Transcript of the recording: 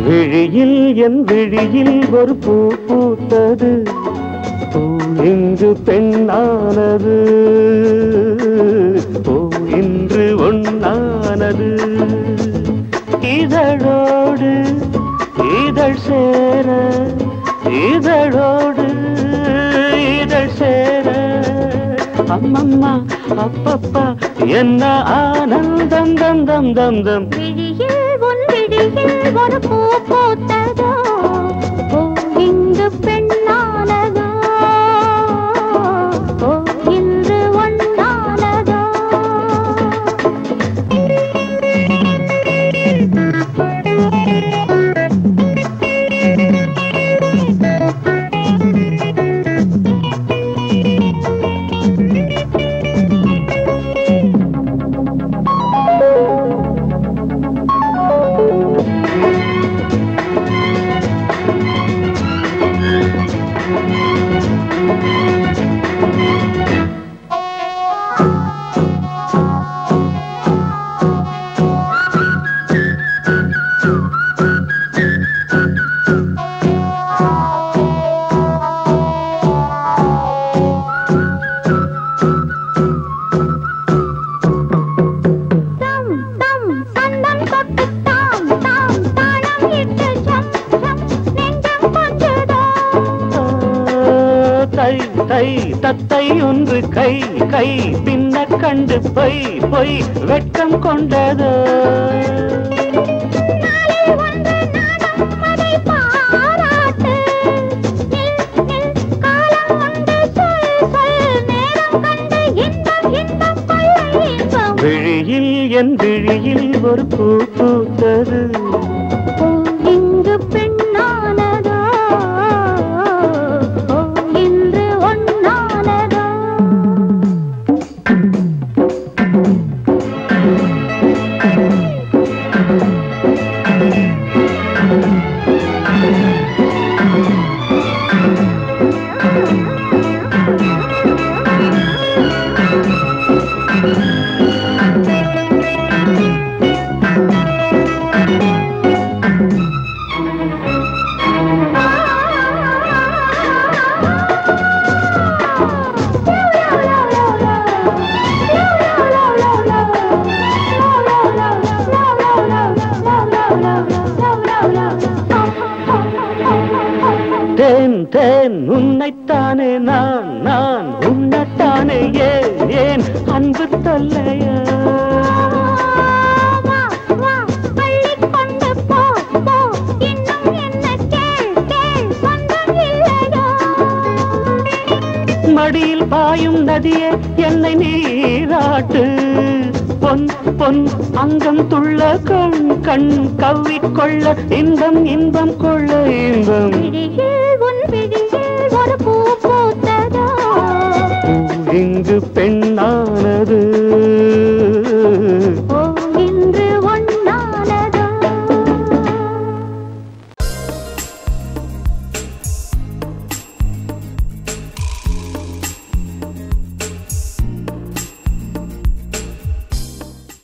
விழியில் என் விழியில் ஒரு பூ பூத்தது பூ இங்கு பெண்ணானது பூ இன்று ஒண்ணானது இதழோடு இதழ் சேர இதழோடு இதழ் சேர அம்மம்மா அப்பப்பா என்ன ஆனந்தம் தம் தம் தம் தம் விழியில் உன் விழியில் ஒரு பூ பூத்ததோ ஓ இங்கு பெண்ணானதோ ஓ இன்று ஒண்ணானதோ தம் தம் சந்தம் தொட்டு தாம் தாம் தாளம் இட்டு ஜம் ஜம் நெஞ்சம் கொஞ்சதோ தை தை தத்தை ஒன்று கை கை பின்ன கண்டு பொய் பொய் வெட்கம் கொண்டது நாளை ஒன்று நாடம் அதை பாராட்டு நில் நில் காலம் ஒன்று சொல் சொல் நேரம் கண்டு இன்பம் இன்பம் கொள்ளை இன்பம் விழியில் என் விழியில் ஒரு பூ பூத்தது ஓ இங்கு பெண்ணானதோ ஓ இன்று ஒண்ணானதோ தேன் தேன் உன்னைத்தானே நான் நான் உன்னைத்தானே ஏன் ஏன் அன்பு தொல்லையா வா வா அள்ளிக் கொண்டு போ போ இன்னும் என்ன கேள் கேள் சொந்தம் இல்லையோ மடியில் பாயும் நதியே என்னை நீராட்டு பொன் பொன் அங்கம் துள்ள கண் கண் கவ்விக்கொள்ள இன்பம் இன்பம் கொள்ள இன்பம் விழியில் உன் விழியில் ஒரு பூ பூத்ததோ இங்கு பெண்ணானது